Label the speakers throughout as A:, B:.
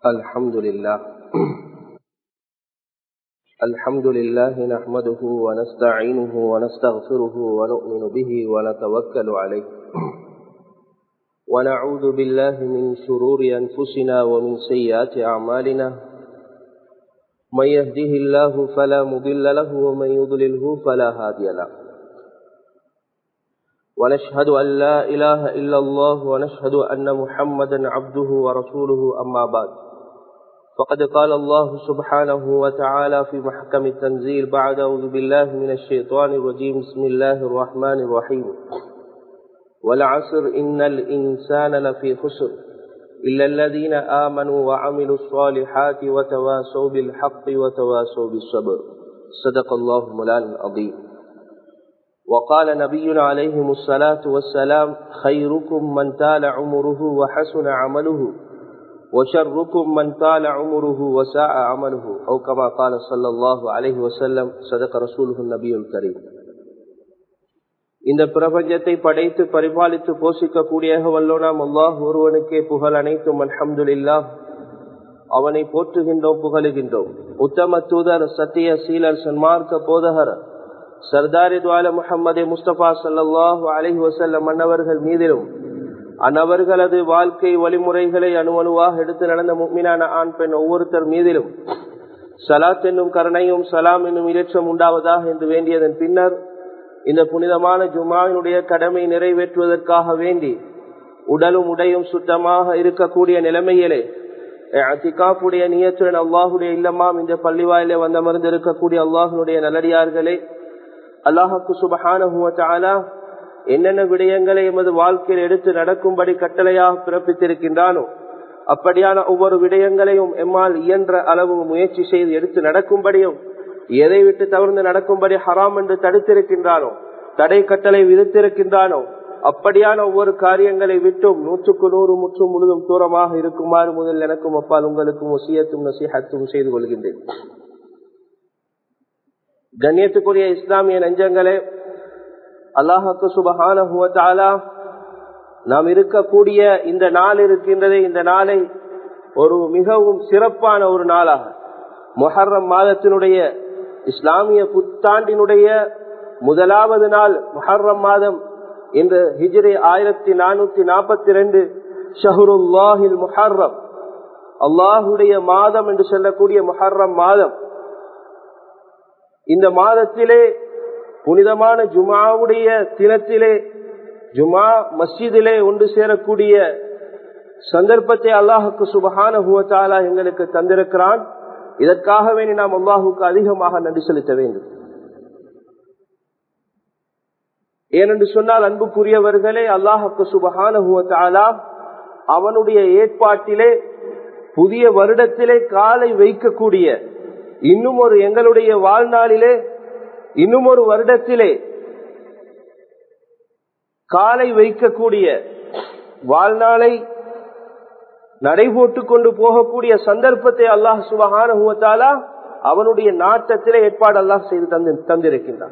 A: الحمد لله الحمد لله نحمده ونستعينه ونستغفره ونؤمن به ونتوكل عليه ونعوذ بالله من شرور أنفسنا ومن سيئات أعمالنا من يهده الله فلا مضل له ومن يضلله فلا هادي له ونشهد أن لا إله إلا الله ونشهد أن محمدا عبده ورسوله أما بعد فقد قال الله سبحانه وتعالى في محكم التنزيل بعد أعوذ بالله من الشيطان الرجيم بسم الله الرحمن الرحيم والعصر إن الإنسان لفي خسر إلا الذين آمنوا وعملوا الصالحات وتواسوا بالحق وتواسوا بالصبر صدق الله مولانا العظيم وقال نبينا عليه الصلاة والسلام خيركم من طال عمره وحسن عمله وشركم من طال عمره وساء عمله أو كما قال صلى الله عليه وسلم صدق رسوله النبي الكريم இந்த பிரபஞ்சத்தை படைத்து பரிபாலித்து போஷிக்கக்கூடிய வல்லோனாம் அல்லாஹ் ஒருவனுக்கே புகழ் அனைத்தும் அல்ஹம்துலில்லா அவனை போற்றுகின்றோம் புகழுகின்றோம் உத்தம தூதர் சத்திய சீலர் சன்மார்க்க போதகர் சர்தாரி துவால முகமது முஸ்தபா சல்லாஹு அலஹி வசல்லம் அன்னவர்கள் மீதிலும் அன்னவர்களது வாழ்க்கை வழிமுறைகளை அணுவணுவாக எடுத்து நடந்த முக்மினான ஆண் பெண் ஒவ்வொருத்தர் மீதிலும் சலாத் என்னும் கருணையும் சலாம் என்னும் இலட்சம் உண்டாவதாக என்று வேண்டியதன் பின்னர் இந்த புனிதமான ஜுமாவினுடைய கடமை நிறைவேற்றுவதற்காக வேண்டி உடலும் உடையும் சுத்தமாக இருக்கக்கூடிய நிலைமையிலே அத்திகாப்புடைய நியத்துடன் அல்லாஹுடைய இல்லமாம் இந்த பள்ளிவாயிலே வந்தமர்ந்து இருக்கக்கூடிய அல்லாஹனுடைய நல்லடியார்களே அல்லாஹுக்கு சுபஹான என்னென்ன விடயங்களை எமது வாழ்க்கையில் எடுத்து நடக்கும்படி கட்டளையாக பிறப்பித்திருக்கின்றானோ அப்படியான ஒவ்வொரு விடயங்களையும் எம்மால் இயன்ற அளவு முயற்சி செய்து எடுத்து நடக்கும்படியும் எதை விட்டு தவிர்த்து நடக்கும்படி ஹராம் என்று தடுத்திருக்கின்றானோ தடை கட்டளை விதித்திருக்கின்றானோ அப்படியான ஒவ்வொரு காரியங்களை விட்டும் நூற்றுக்கு நூறு முற்றும் முழுதும் தூரமாக இருக்குமாறு முதல் எனக்கும் அப்பால் உங்களுக்கும் ஒசியத்தும் நசிஹத்தும் செய்து கொள்கின்றேன் கண்ணியத்துக்குரிய இஸ்லாமிய நெஞ்சங்களே அல்லாஹுக்கு சுபஹான நாம் இருக்கக்கூடிய இந்த நாள் இருக்கின்றதே இந்த நாளை ஒரு மிகவும் சிறப்பான ஒரு நாளாக மொஹர்ரம் மாதத்தினுடைய இஸ்லாமிய புத்தாண்டினுடைய முதலாவது நாள் முஹர்ரம் மாதம் இந்த ஹிஜ்ரி ஆயிரத்தி நானூத்தி நாற்பத்தி ரெண்டு ஷஹருல்லாஹில் முஹர்ரம் அல்லாஹுடைய மாதம் என்று சொல்லக்கூடிய முஹர்ரம் மாதம் இந்த மாதத்திலே புனிதமான ஜுமாவுடைய தினத்திலே ஜுமா மஸ்ஜிதிலே ஒன்று சேரக்கூடிய சந்தர்ப்பத்தை அல்லாஹுக்கு சுபகான எங்களுக்கு தந்திருக்கிறான் இதற்காக வேண்டி நாம் அல்லாஹுக்கு அதிகமாக நன்றி செலுத்த வேண்டும் ஏனென்று சொன்னால் அன்புக்குரியவர்களே அல்லாஹுக்கு சுபகான அவனுடைய ஏற்பாட்டிலே புதிய வருடத்திலே காலை வைக்கக்கூடிய இன்னும் ஒரு எங்களுடைய வாழ்நாளிலே இன்னும் ஒரு வருடத்திலே காலை வைக்கக்கூடிய வாழ்நாளை நடைபோட்டு கொண்டு போகக்கூடிய சந்தர்ப்பத்தை அல்லாஹ் சுபகான அவனுடைய நாட்டத்திலே ஏற்பாடு அல்லாஹ் செய்து தந்து தந்திருக்கின்றான்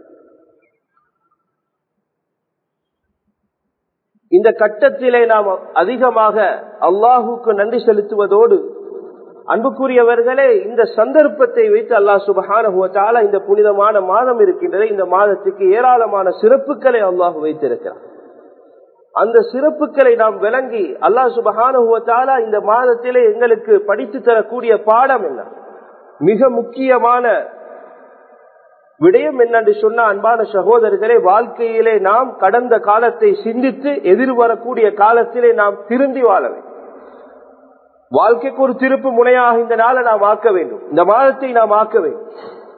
A: இந்த கட்டத்திலே நாம் அதிகமாக அல்லாஹுக்கு நன்றி செலுத்துவதோடு அன்புக்குரியவர்களே இந்த சந்தர்ப்பத்தை வைத்து அல்லாஹ் சுபகான இந்த புனிதமான மாதம் இருக்கின்றது இந்த மாதத்துக்கு ஏராளமான சிறப்புகளை அல்லாஹ் வைத்திருக்கிறார் அந்த சிறப்புகளை நாம் விளங்கி அல்லாஹ் சுபகான இந்த மாதத்திலே எங்களுக்கு படித்து தரக்கூடிய பாடம் என்ன மிக முக்கியமான விடயம் என்னென்று சொன்ன அன்பான சகோதரர்களே வாழ்க்கையிலே நாம் கடந்த காலத்தை சிந்தித்து எதிர்வரக்கூடிய காலத்திலே நாம் திருந்தி வாழ வேண்டும் வாழ்க்கைக்கு ஒரு திருப்பு முனையாக இந்த நாளை நாம் ஆக்க வேண்டும் இந்த மாதத்தை நாம் ஆக்க வேண்டும்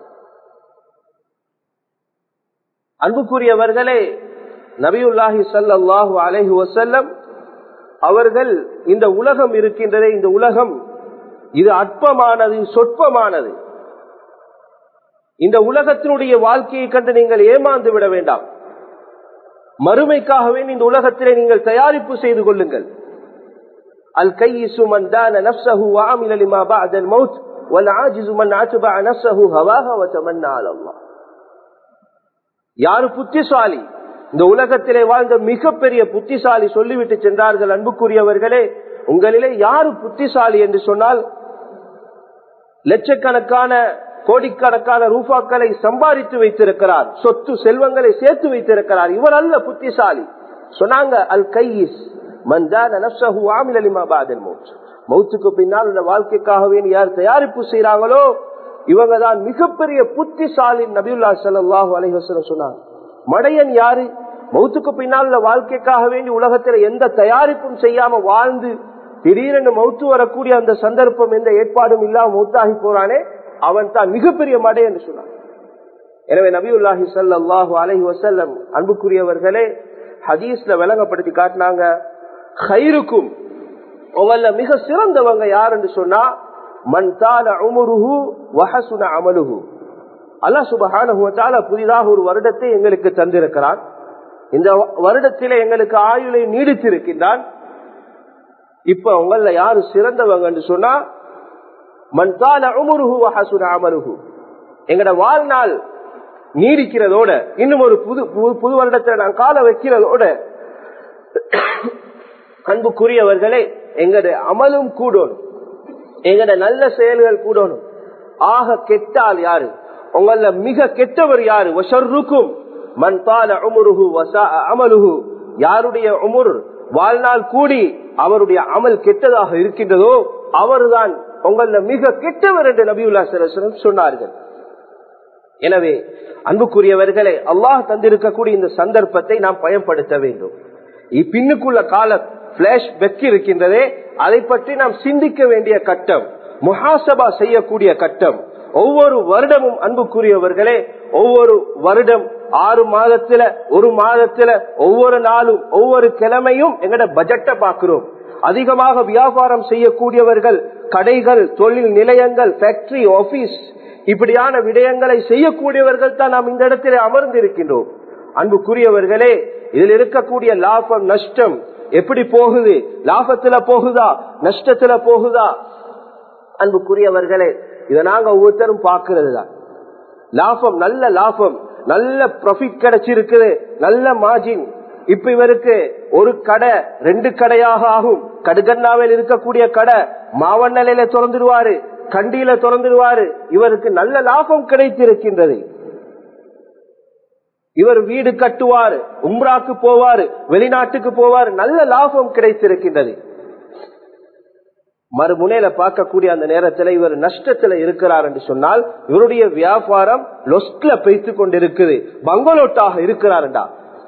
A: அன்புக்குரியவர்களே நபியுல்லாஹி சல்லாஹு அலஹி வசல்லம் அவர்கள் இந்த உலகம் இருக்கின்றதே இந்த உலகம் இது அற்பமானது சொற்பமானது இந்த உலகத்தினுடைய வாழ்க்கையை கண்டு நீங்கள் ஏமாந்து விட வேண்டாம் மறுமைக்காகவே இந்த உலகத்திலே நீங்கள் தயாரிப்பு செய்து கொள்ளுங்கள் அல் கையிசு மன் தான நப்சஹு வாமில லிமா பஅதல் மௌத் வல் ஆஜிசு மன் அத்பஅ நப்சஹு ஹவாஹ வ தமன்னா அலல்லாஹ் யாரு புத்திசாலி இந்த உலகத்திலே வாழ்ந்த மிகப்பெரிய புத்திசாலி சொல்லிவிட்டு சென்றார்கள் அன்புக்குரியவர்களே உங்களிலே யாரு புத்திசாலி என்று சொன்னால் லட்சக்கணக்கான கோடிக்கணக்கான ரூபாக்களை சம்பாதித்து வைத்திருக்கிறார் சொத்து செல்வங்களை சேர்த்து வைத்திருக்கிறார் இவர் அல்ல புத்திசாலி சொன்னாங்க அல் கையிஸ் மௌத்துக்கு பின்னால் உள்ள வாழ்க்கைக்காகவே யார் தயாரிப்பு செய்யறாங்களோ இவங்க தான் மிகப்பெரிய புத்திசாலி நபியுல்லா சல்லாஹூ அலைஹசனம் சொன்னாங்க மடையன் யாரு மௌத்துக்கு பின்னால் உள்ள வாழ்க்கைக்காக வேண்டி உலகத்துல எந்த தயாரிப்பும் செய்யாம வாழ்ந்து திடீரென்று மௌத்து வரக்கூடிய அந்த சந்தர்ப்பம் எந்த ஏற்பாடும் இல்லாம மௌத்தாகி போறானே அவன் தான் மிகப்பெரிய மடை என்று சொன்னான் எனவே நபியுல்லாஹி சல்லாஹூ அலஹி வசல்லம் அன்புக்குரியவர்களே ஹதீஸ்ல விளங்கப்படுத்தி காட்டினாங்க ஹைருக்கும் உங்கள மிக சிறந்தவங்க யார் என்று சொன்னா மன் தால உமுருஹு வஹசுன அமலுஹு அல்லா சுபஹான புதிதாக ஒரு வருடத்தை எங்களுக்கு தந்திருக்கிறான் இந்த வருடத்திலே எங்களுக்கு ஆயுளை நீடித்திருக்கின்றான் இப்ப உங்கள யாரு சிறந்தவங்க சொன்னா மன் தால உமுருஹு வஹசுன அமலுஹு எங்கட வாழ்நாள் நீடிக்கிறதோட இன்னும் ஒரு புது புது வருடத்துல நான் கால வைக்கிறதோட அன்புக்குரியவர்களே எங்கட அமலும் கூடணும் எங்கட நல்ல செயல்கள் கூடணும் ஆக கெட்டால் யாரு உங்கள மிக கெட்டவர் யாரு வசருக்கும் மண் பால உமுருகு அமலுகு யாருடைய உமுர் வாழ்நாள் கூடி அவருடைய அமல் கெட்டதாக இருக்கின்றதோ அவர்தான் உங்கள மிக கெட்டவர் என்று நபியுல்லா சலம் சொன்னார்கள் எனவே அன்புக்குரியவர்களே அல்லாஹ் தந்திருக்கக்கூடிய இந்த சந்தர்ப்பத்தை நாம் பயன்படுத்த வேண்டும் இப்பின்னுக்குள்ள கால பிளாஷ் பெக் இருக்கின்றதே அதை பற்றி நாம் சிந்திக்க வேண்டிய கட்டம் முஹாசபா செய்யக்கூடிய கட்டம் ஒவ்வொரு வருடமும் அன்புக்குரியவர்களே ஒவ்வொரு வருடம் ஆறு மாதத்துல ஒரு மாதத்துல ஒவ்வொரு நாளும் ஒவ்வொரு கிழமையும் எங்கட பட்ஜெட்டை பார்க்கிறோம் அதிகமாக வியாபாரம் செய்யக்கூடியவர்கள் கடைகள் தொழில் நிலையங்கள் ஃபேக்டரி ஆபீஸ் இப்படியான விடயங்களை செய்யக்கூடியவர்கள் தான் நாம் இந்த இடத்திலே அமர்ந்திருக்கின்றோம் அன்புக்குரியவர்களே இதில் இருக்கக்கூடிய லாபம் நஷ்டம் எப்படி போகுது லாபத்துல போகுதா நஷ்டத்துல போகுதா அன்புக்குரியவர்களே இதை நாங்க ஒவ்வொருத்தரும் பார்க்கிறது தான் லாபம் நல்ல லாபம் நல்ல ப்ராஃபிட் கிடைச்சிருக்குது நல்ல மார்ஜின் இப்ப இவருக்கு ஒரு கடை ரெண்டு கடையாக ஆகும் கடுகண்ணாவில் இருக்கக்கூடிய கடை மாவண்ணலையில திறந்துடுவாரு கண்டியில திறந்துடுவாரு இவருக்கு நல்ல லாபம் கிடைத்திருக்கின்றது இவர் வீடு கட்டுவார் உம்ராக்கு போவார் வெளிநாட்டுக்கு போவார் நல்ல லாபம் கிடைத்திருக்கின்றது மறுமுனையில பார்க்கக்கூடிய அந்த நேரத்தில் இவர் நஷ்டத்துல இருக்கிறார் என்று சொன்னால் இவருடைய வியாபாரம் லொஸ்ட்ல பேத்து கொண்டிருக்குது பங்களோட்டாக இருக்கிறார்டா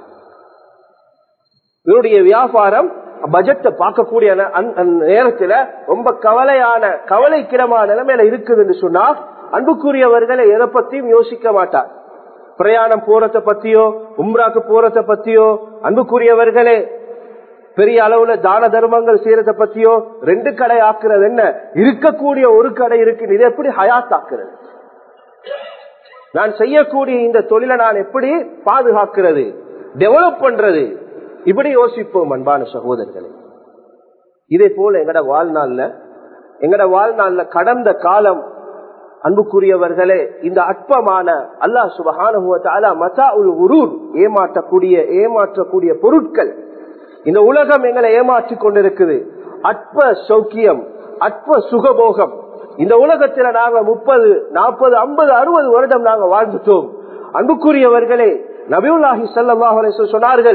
A: இவருடைய வியாபாரம் பட்ஜெட்டை பார்க்கக்கூடிய நேரத்துல ரொம்ப கவலையான கவலைக்கிடமான நிலைமையில இருக்குது என்று சொன்னா அன்புக்குரியவர்களை எதை பத்தியும் யோசிக்க மாட்டார் பிரயாணம் போறத பத்தியோ உம்ராக்கு போறத பத்தியோ அன்புக்குரியவர்களே பெரிய அளவுல தான தர்மங்கள் செய்யறத பத்தியோ ரெண்டு கடை ஆக்குறது என்ன இருக்கக்கூடிய ஒரு கடை இருக்கு இது எப்படி ஹயாத் ஆக்குறது நான் செய்யக்கூடிய இந்த தொழிலை நான் எப்படி பாதுகாக்கிறது டெவலப் பண்றது இப்படி யோசிப்போம் அன்பான சகோதரர்களே இதே போல எங்கட வாழ்நாள்ல எங்கட வாழ்நாள்ல கடந்த காலம் அன்புக்குரியவர்களே இந்த அற்பமான அல்லா சுபகான மசா உல் உருர் ஏமாற்றக்கூடிய ஏமாற்றக்கூடிய பொருட்கள் இந்த உலகம் எங்களை ஏமாற்றி கொண்டிருக்குது அற்ப சௌக்கியம் அற்ப சுகபோகம் இந்த உலகத்துல நாங்க முப்பது நாற்பது ஐம்பது அறுபது வருடம் நாங்க வாழ்ந்துட்டோம் அன்புக்குரியவர்களே நபியுல்லாஹி சல்லாஹ் சொன்னார்கள்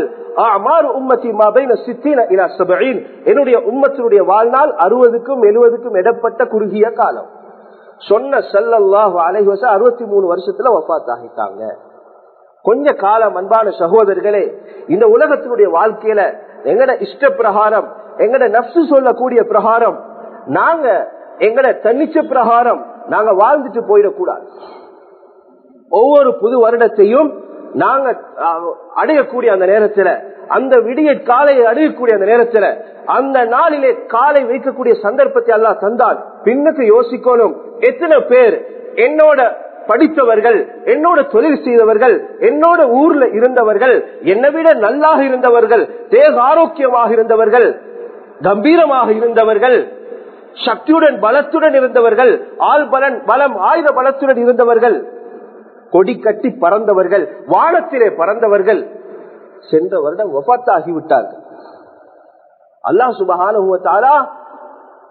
A: என்னுடைய உம்மத்தினுடைய வாழ்நாள் அறுபதுக்கும் எழுபதுக்கும் இடப்பட்ட குறுகிய காலம் சொன்ன சல்லல்லாஹு அலைஹி வசம் அறுபத்தி மூணு வருஷத்துல வஃத் ஆகிட்டாங்க கொஞ்ச காலம் அன்பான சகோதரர்களே இந்த உலகத்தினுடைய வாழ்க்கையில எங்கட இஷ்ட பிரகாரம் எங்கட நப்சு சொல்லக்கூடிய பிரகாரம் நாங்க எங்கட தன்னிச்ச பிரகாரம் நாங்க வாழ்ந்துட்டு போயிடக்கூடாது ஒவ்வொரு புது வருடத்தையும் நாங்க அடையக்கூடிய அந்த நேரத்துல அந்த விடிய காலையை அடையக்கூடிய அந்த நேரத்துல அந்த நாளிலே காலை வைக்கக்கூடிய சந்தர்ப்பத்தை எல்லாம் தந்தால் பின்னுக்கு யோசிக்கணும் எத்தனை பேர் என்னோட படித்தவர்கள் என்னோட தொழில் செய்தவர்கள் என்னோட ஊர்ல இருந்தவர்கள் என்னை விட நல்லாக இருந்தவர்கள் தேக ஆரோக்கியமாக இருந்தவர்கள் கம்பீரமாக இருந்தவர்கள் சக்தியுடன் பலத்துடன் இருந்தவர்கள் ஆள் பலன் பலம் ஆயுத பலத்துடன் இருந்தவர்கள் கொடி கட்டி பறந்தவர்கள் வானத்திலே பறந்தவர்கள் சென்ற வருடம் ஒப்பாத்தாகிவிட்டார்கள் அல்லாஹ் சுபகான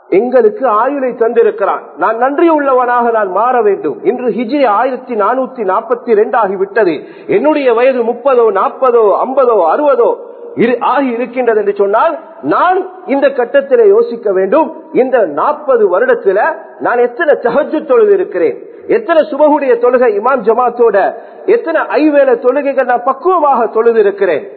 A: எங்களுக்கு ஆயுளை தந்திருக்கிறான் நான் நன்றி உள்ளவனாக நான் மாற வேண்டும் இன்று ஹிஜ்ரி ஆயிரத்தி நானூத்தி நாற்பத்தி ரெண்டு ஆகிவிட்டது என்னுடைய வயது முப்பதோ நாற்பதோ ஐம்பதோ அறுபதோ ஆகி இருக்கின்றது என்று சொன்னால் நான் இந்த கட்டத்தில் யோசிக்க வேண்டும் இந்த நாற்பது வருடத்துல நான் எத்தனை தகஜு தொழுது இருக்கிறேன் எத்தனை சுபகுடைய தொழுகை இமாம் ஜமாத்தோட எத்தனை ஐவேல தொழுகைகள் நான் பக்குவமாக தொழுது இருக்கிறேன்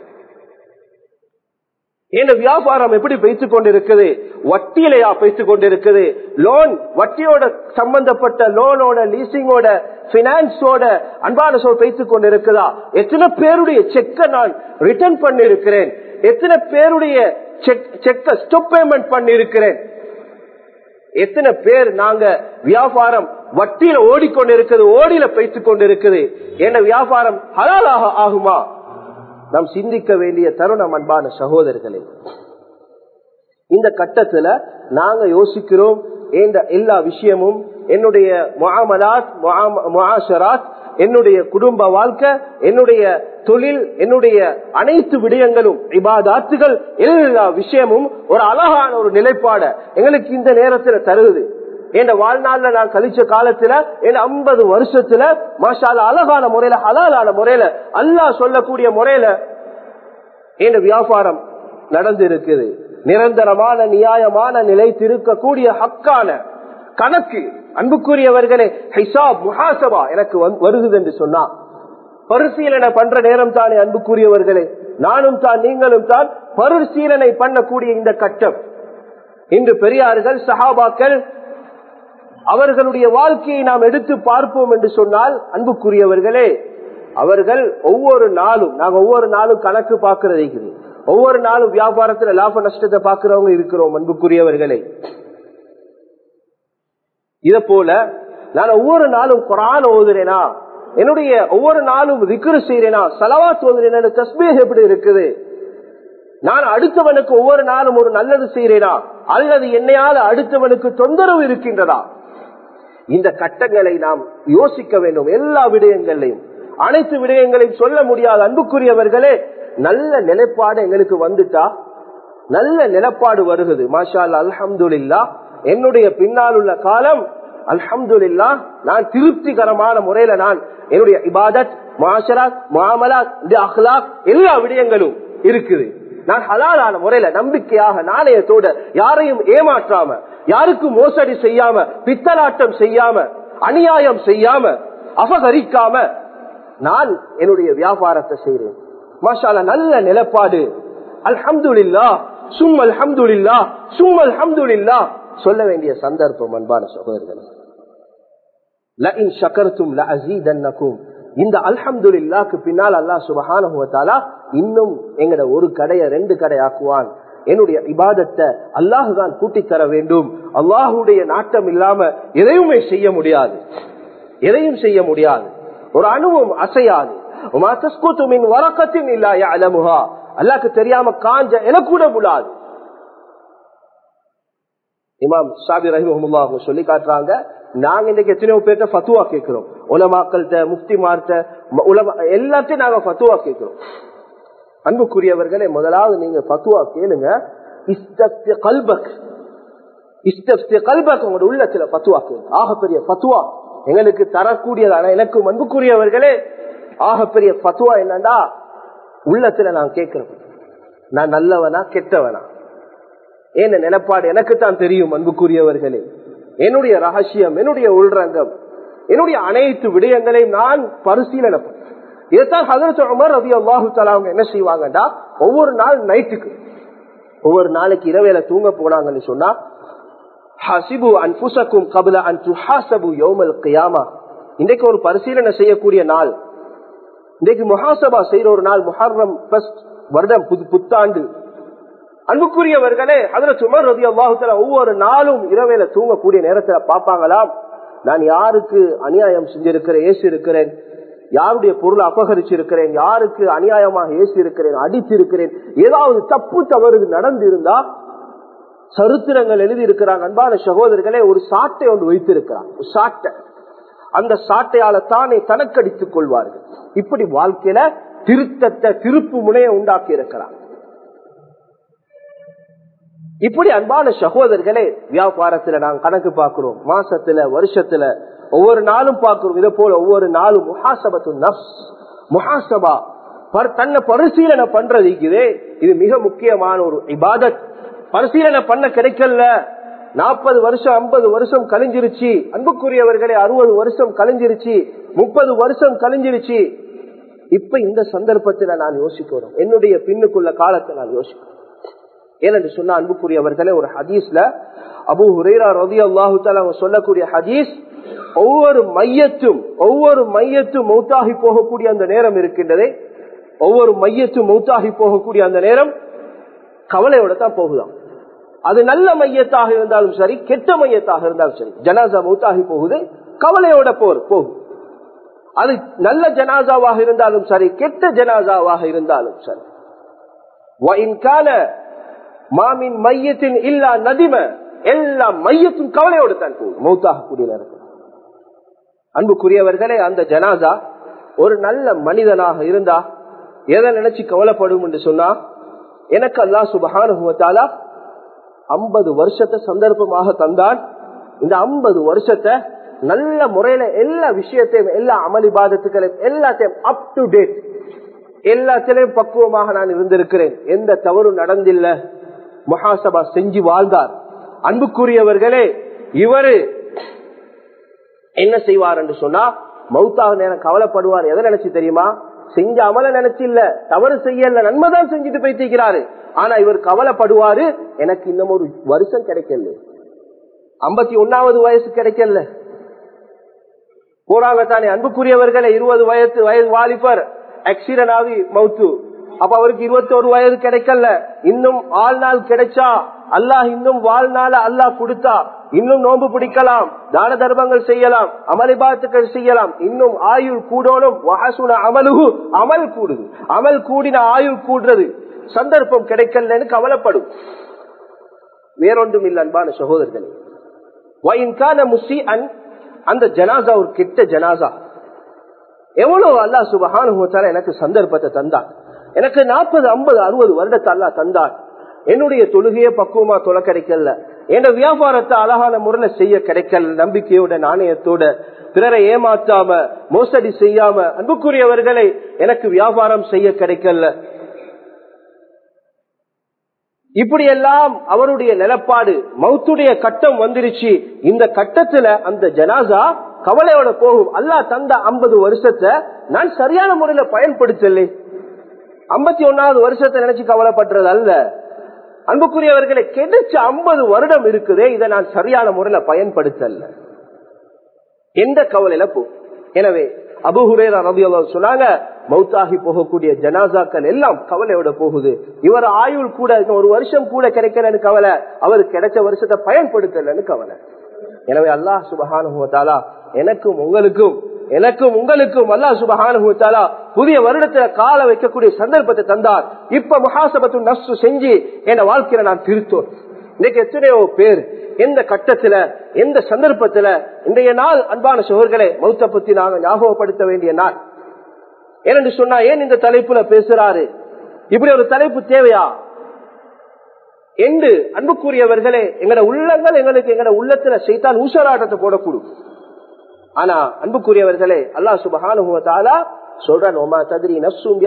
A: என் வியாபாரம் எப்படி வைத்துக் கொண்டிருக்குது வட்டியிலையா வைத்துக் கொண்டிருக்குது லோன் வட்டியோட சம்பந்தப்பட்ட லோனோட லீசிங்கோட பினான்ஸோட அன்பான சொல் வைத்துக் கொண்டிருக்குதா எத்தனை பேருடைய செக்க நான் ரிட்டர்ன் பண்ணி இருக்கிறேன் எத்தனை பேருடைய செக்க ஸ்டாப் பேமெண்ட் பண்ணி இருக்கிறேன் எத்தனை பேர் நாங்க வியாபாரம் வட்டியில ஓடிக்கொண்டிருக்குது ஓடியில பைத்துக் கொண்டிருக்குது என்ன வியாபாரம் ஹலாலாக ஆகுமா நாம் சிந்திக்க வேண்டிய தருணம் அன்பான சகோதரர்களே இந்த கட்டத்துல நாங்க யோசிக்கிறோம் என்ற எல்லா விஷயமும் என்னுடைய முகாமலாத் முகாஷராத் என்னுடைய குடும்ப வாழ்க்கை என்னுடைய தொழில் என்னுடைய அனைத்து விடயங்களும் இபாதாத்துகள் எல்லா விஷயமும் ஒரு அழகான ஒரு நிலைப்பாட எங்களுக்கு இந்த நேரத்துல தருகுது என் வாழ்நாள்ல நான் கழிச்ச காலத்துல என் ஐம்பது வருஷத்துல மாஷால அழகான முறையில ஹலாலான முறையில அல்லாஹ் சொல்லக்கூடிய முறையில என் வியாபாரம் நடந்து இருக்குது நிரந்தரமான நியாயமான நிலைத்திருக்கக்கூடிய ஹக்கான கணக்கு அன்புக்குரியவர்களே ஹிசாப் முஹாசபா எனக்கு வருகுது என்று சொன்னா பரிசீலனை பண்ற நேரம் தானே அன்புக்குரியவர்களே நானும் தான் நீங்களும் தான் பரிசீலனை பண்ணக்கூடிய இந்த கட்டம் இன்று பெரியார்கள் சஹாபாக்கள் அவர்களுடைய வாழ்க்கையை நாம் எடுத்து பார்ப்போம் என்று சொன்னால் அன்புக்குரியவர்களே அவர்கள் ஒவ்வொரு நாளும் நாங்க ஒவ்வொரு நாளும் கணக்கு பார்க்கறது ஒவ்வொரு நாளும் வியாபாரத்துல லாப நஷ்டத்தை பார்க்கிறவங்க இருக்கிறோம் அன்புக்குரியவர்களே இத போல நான் ஒவ்வொரு நாளும் குரான் ஓதுறேனா என்னுடைய ஒவ்வொரு நாளும் விக்ரு செய்யறேனா சலவாத் ஓதுறேனா தஸ்மீர் எப்படி இருக்குது நான் அடுத்தவனுக்கு ஒவ்வொரு நாளும் ஒரு நல்லது செய்யறேனா அல்லது என்னையால அடுத்தவனுக்கு தொந்தரவு இருக்கின்றதா இந்த கட்டங்களை நாம் யோசிக்க வேண்டும் எல்லா விடயங்களையும் அனைத்து விடயங்களையும் சொல்ல முடியாத அன்புக்குரியவர்களே நல்ல நிலைப்பாடு எங்களுக்கு வந்துட்டா நல்ல நிலப்பாடு வருகிறது மாஷா அல்ஹம்துல்லா என்னுடைய பின்னால் உள்ள காலம் அல்ஹம்துல்லா நான் திருப்திகரமான முறையில நான் என்னுடைய இபாதத் மாஷராத் மாமலாத் அஹ்லாக் எல்லா விடயங்களும் இருக்குது நான் ஹலாலான முறையில நம்பிக்கையாக நாணயத்தோட யாரையும் ஏமாற்றாம யாருக்கும் மோசடி செய்யாம பித்தலாட்டம் செய்யாம அநியாயம் செய்யாம அபகரிக்காம நான் என்னுடைய வியாபாரத்தை செய்றேன் மாஷால நல்ல நிலப்பாடு அல்ஹம்துல்லா சும் அல்ஹம்துல்லா சும் அல்ஹம்துல்லா சொல்ல வேண்டிய சந்தர்ப்பம் அன்பான சகோதரர்கள் லஇன் ஷக்கர்தும் லஅஸீதன்னகும் இந்த அல்ஹம்துலில்லாஹ்க்கு பின்னால் அல்லாஹ் சுப்ஹானஹு வ தஆலா இன்னும் எங்கட ஒரு கடைய ரெண்டு கடை ஆக்குவான் என்னுடைய இபாதத்தை அல்லாஹ் தான் கூட்டி தர வேண்டும் அல்லாஹுடைய நாட்டம் இல்லாம எதையுமே செய்ய முடியாது எதையும் செய்ய முடியாது ஒரு அணுவும் அசையாது வரக்கத்தின் இல்லா அலமுகா அல்லாக்கு தெரியாம காஞ்ச என கூட முடாது இமாம் ஷாபி ரஹிமஹமுல்லா அவங்க சொல்லி காட்டுறாங்க நாங்க இன்னைக்கு எத்தனையோ பேர்ட்ட ஃபத்துவா கேட்கிறோம் உலமாக்கள்கிட்ட முஃப்திமார்ட்ட உலமா எல்லாத்தையும் நாங்க ஃபத்துவா கேட்கிறோம் அன்புக்குரியவர்களே முதலாவது நீங்க ஃபத்துவா கேளுங்க இஸ்தப்தி கல்பக் இஸ்தப்தி கல்பக் உங்களோட உள்ளத்துல ஃபத்துவா கேளுங்க ஆகப்பெரிய ஃபத்துவா எங்களுக்கு தரக்கூடியதான எனக்கு அன்புக்குரியவர்களே ஆகப்பெரிய ஃபத்துவா என்னண்டா உள்ளத்துல நான் கேட்கிறேன் நான் நல்லவனா கெட்டவனா ஏன் நிலப்பாடு எனக்கு தான் தெரியும் அன்புக்குரியவர்களே என்னுடைய ரகசியம் என்னுடைய உள்ரங்கம் என்னுடைய அனைத்து விடயங்களையும் நான் பரிசீலனை இதைத்தான் ஹதரத் உமர் ரவி அல்லாஹு அவங்க என்ன செய்வாங்கடா ஒவ்வொரு நாள் நைட்டுக்கு ஒவ்வொரு நாளைக்கு இரவேல தூங்க போனாங்கன்னு சொன்னா ஹசிபு அன்புசக்கும் கபல அன் துஹாசபு யோமல் கியாமா இன்றைக்கு ஒரு பரிசீலனை செய்யக்கூடிய நாள் இன்றைக்கு முஹாசபா செய்யற ஒரு நாள் முஹர்ரம் வருடம் புது புத்தாண்டு அன்புக்குரியவர்களே அதுல சுமர் ரதி அல்லாஹுல ஒவ்வொரு நாளும் இரவேல தூங்கக்கூடிய நேரத்துல பாப்பாங்களாம் நான் யாருக்கு அநியாயம் செஞ்சிருக்கிறேன் ஏசி இருக்கிறேன் யாருடைய பொருளை அபகரிச்சிருக்கிறேன் யாருக்கு அநியாயமாக ஏசி இருக்கிறேன் அடித்திருக்கிறேன் ஏதாவது தப்பு தவறு நடந்திருந்தா சரித்திரங்கள் எழுதி இருக்கிறாங்க அன்பான சகோதரர்களே ஒரு சாட்டை ஒன்று வைத்திருக்கிறான் ஒரு சாட்டை அந்த சாட்டையால தானே கணக்கடித்துக் கொள்வார்கள் இப்படி வாழ்க்கையில திருத்தத்தை திருப்பு முனைய உண்டாக்கி இருக்கிறார் இப்படி அன்பான சகோதரர்களே வியாபாரத்துல நாங்க கணக்கு பார்க்கிறோம் மாசத்துல வருஷத்துல ஒவ்வொரு நாளும் பார்க்கிறோம் இதே போல ஒவ்வொரு நாளும் முஹாசபத்து நப்ஸ் முஹாசபா தன்னை பரிசீலனை பண்றது இருக்குது இது மிக முக்கியமான ஒரு இபாதத் பரிசீலனை பண்ண கிடைக்கல நாற்பது வருஷம் ஐம்பது வருஷம் கழிஞ்சிருச்சு அன்புக்குரியவர்களே அறுபது வருஷம் கழிஞ்சிருச்சு முப்பது வருஷம் கழிஞ்சிருச்சு இப்ப இந்த சந்தர்ப்பத்துல நான் யோசிக்கிறோம் என்னுடைய பின்னுக்குள்ள காலத்தை நான் யோசிக்கிறேன் ஏனென்று சொன்ன அன்புக்குரியவர்களே ஒரு ஹதீஸ்ல அபு ஹுரேரா ரவி அல்லாஹு சொல்லக்கூடிய ஹதீஸ் ஒவ்வொரு மையத்தும் ஒவ்வொரு மையத்தும் மௌத்தாகி போகக்கூடிய அந்த நேரம் இருக்கின்றதே ஒவ்வொரு மையத்தும் மௌத்தாகி போகக்கூடிய அந்த நேரம் கவலையோட தான் போகுதாம் அது நல்ல மையத்தாக இருந்தாலும் சரி கெட்ட மையத்தாக இருந்தாலும் சரி ஜனாசா மௌத்தாகி போகுது கவலையோட போர் போகும் அது நல்ல ஜனாசாவாக இருந்தாலும் சரி கெட்ட ஜனாசாவாக இருந்தாலும் சரி மாமின் மையத்தின் இல்லா நதிம எல்லா மையத்தும் கவலையோடு தான் போகும் மௌத்தாக கூடிய நேரத்தில் அன்புக்குரியவர்களே அந்த ஜனாசா ஒரு நல்ல மனிதனாக இருந்தா எதை நினைச்சு கவலைப்படும் என்று சொன்னா எனக்கு அல்லா சுபகானுவத்தாலா ஐம்பது வருஷத்தை சந்தர்ப்பமாக தந்தான் இந்த ஐம்பது வருஷத்தை நல்ல முறையில எல்லா விஷயத்தையும் எல்லா அமளிபாதத்துக்களையும் எல்லாத்தையும் அப் டு டேட் எல்லாத்திலையும் பக்குவமாக நான் இருந்திருக்கிறேன் எந்த தவறும் நடந்தில்ல மகாசபா செஞ்சு வாழ்ந்தார் அன்புக்குரியவர்களே இவரு என்ன செய்வார் என்று சொன்னா மௌத்தாக நேரம் கவலைப்படுவார் எதை நினைச்சு தெரியுமா செஞ்ச அமல நினைச்சு இல்ல தவறு செய்யல நன்மைதான் செஞ்சுட்டு போய்த்திருக்கிறாரு ஆனா இவர் கவலைப்படுவாரு எனக்கு இன்னும் ஒரு வருஷம் கிடைக்கல ஐம்பத்தி ஒன்னாவது வயசு கிடைக்கல போறாங்க தானே அன்புக்குரியவர்களே இருபது வயசு வயது வாலிபர் ஆக்சிடென்ட் ஆகி மவுத்து அப்ப அவருக்கு இருபத்தி ஒரு வயது கிடைக்கல இன்னும் ஆள்நாள் கிடைச்சா அல்லாஹ் இன்னும் வாழ்நாள அல்லாஹ் கொடுத்தா இன்னும் நோன்பு பிடிக்கலாம் தான தர்மங்கள் செய்யலாம் அமளிபாத்துக்கள் செய்யலாம் இன்னும் ஆயுள் கூடணும் வஹசுன அமலுகு அமல் கூடுது அமல் கூடின ஆயுள் கூடுறது சந்தர்ப்பம் கிடைக்கலன்னு கவலைப்படும் வேறொன்றும் இல்லை அன்பான சகோதரர்களே அந்த ஜனாசா ஒரு கெட்ட ஜனாசா எவ்வளவு அல்லா சுபகான எனக்கு சந்தர்ப்பத்தை தந்தான் எனக்கு நாற்பது ஐம்பது அறுபது வருடத்தை அல்லா தந்தான் என்னுடைய தொழுகையை பக்குவமா தொலை கிடைக்கல என் வியாபாரத்தை அழகான முறையில செய்ய கிடைக்கல நம்பிக்கையோட நாணயத்தோட பிறரை ஏமாத்தாம மோசடி செய்யாம அன்புக்குரியவர்களை எனக்கு வியாபாரம் செய்ய கிடைக்கல இப்படியெல்லாம் அவருடைய நிலப்பாடு மௌத்துடைய கட்டம் வந்துருச்சு இந்த கட்டத்துல அந்த ஜனாசா கவலையோட போகும் அல்லா தந்த ஐம்பது வருஷத்தை நான் சரியான முறையில பயன்படுத்தலை ஐம்பத்தி ஒன்னாவது வருஷத்தை நினைச்சு கவலைப்படுறது அல்ல அன்புக்குரியவர்களை கிடைச்ச ஐம்பது வருடம் இருக்குதே இதை நான் சரியான முறையில பயன்படுத்தல எந்த கவலையில போ எனவே அபுஹுரேரா ரவி சொன்னாங்க மௌத்தாகி போகக்கூடிய ஜனாசாக்கள் எல்லாம் கவலையோட போகுது இவர் ஆயுள் கூட ஒரு வருஷம் கூட கிடைக்கலன்னு கவலை அவருக்கு கிடைச்ச வருஷத்தை பயன்படுத்தலன்னு கவலை எனவே அல்லாஹ் சுபஹானுவத்தாலா எனக்கும் உங்களுக்கும் எனக்கும் உங்களுக்கும் அல்லா சுபஹானுவத்தாலா புதிய வருடத்துல கால வைக்கக்கூடிய சந்தர்ப்பத்தை தந்தார் இப்ப முகாசபத்து நஷ்டு செஞ்சு என் வாழ்க்கையில நான் திருத்தோம் இன்னைக்கு எத்தனையோ பேர் எந்த கட்டத்துல எந்த சந்தர்ப்பத்துல இன்றைய நாள் அன்பான சோர்களே மௌத்த பத்தி நாங்க ஞாபகப்படுத்த வேண்டிய நாள் ஏனென்று சொன்னா ஏன் இந்த தலைப்புல பேசுறாரு இப்படி ஒரு தலைப்பு தேவையா என்று அன்புக்குரியவர்களே எங்கட உள்ளங்கள் எங்களுக்கு எங்கட உள்ளத்துல செய்தான் ஊசலாட்டத்தை போடக்கூடும் ஆனா அன்புக்குரியவர்களே அல்லா சுபகானுவத்தாலா சொல்றான் ஒமா ததிரி நப்சும்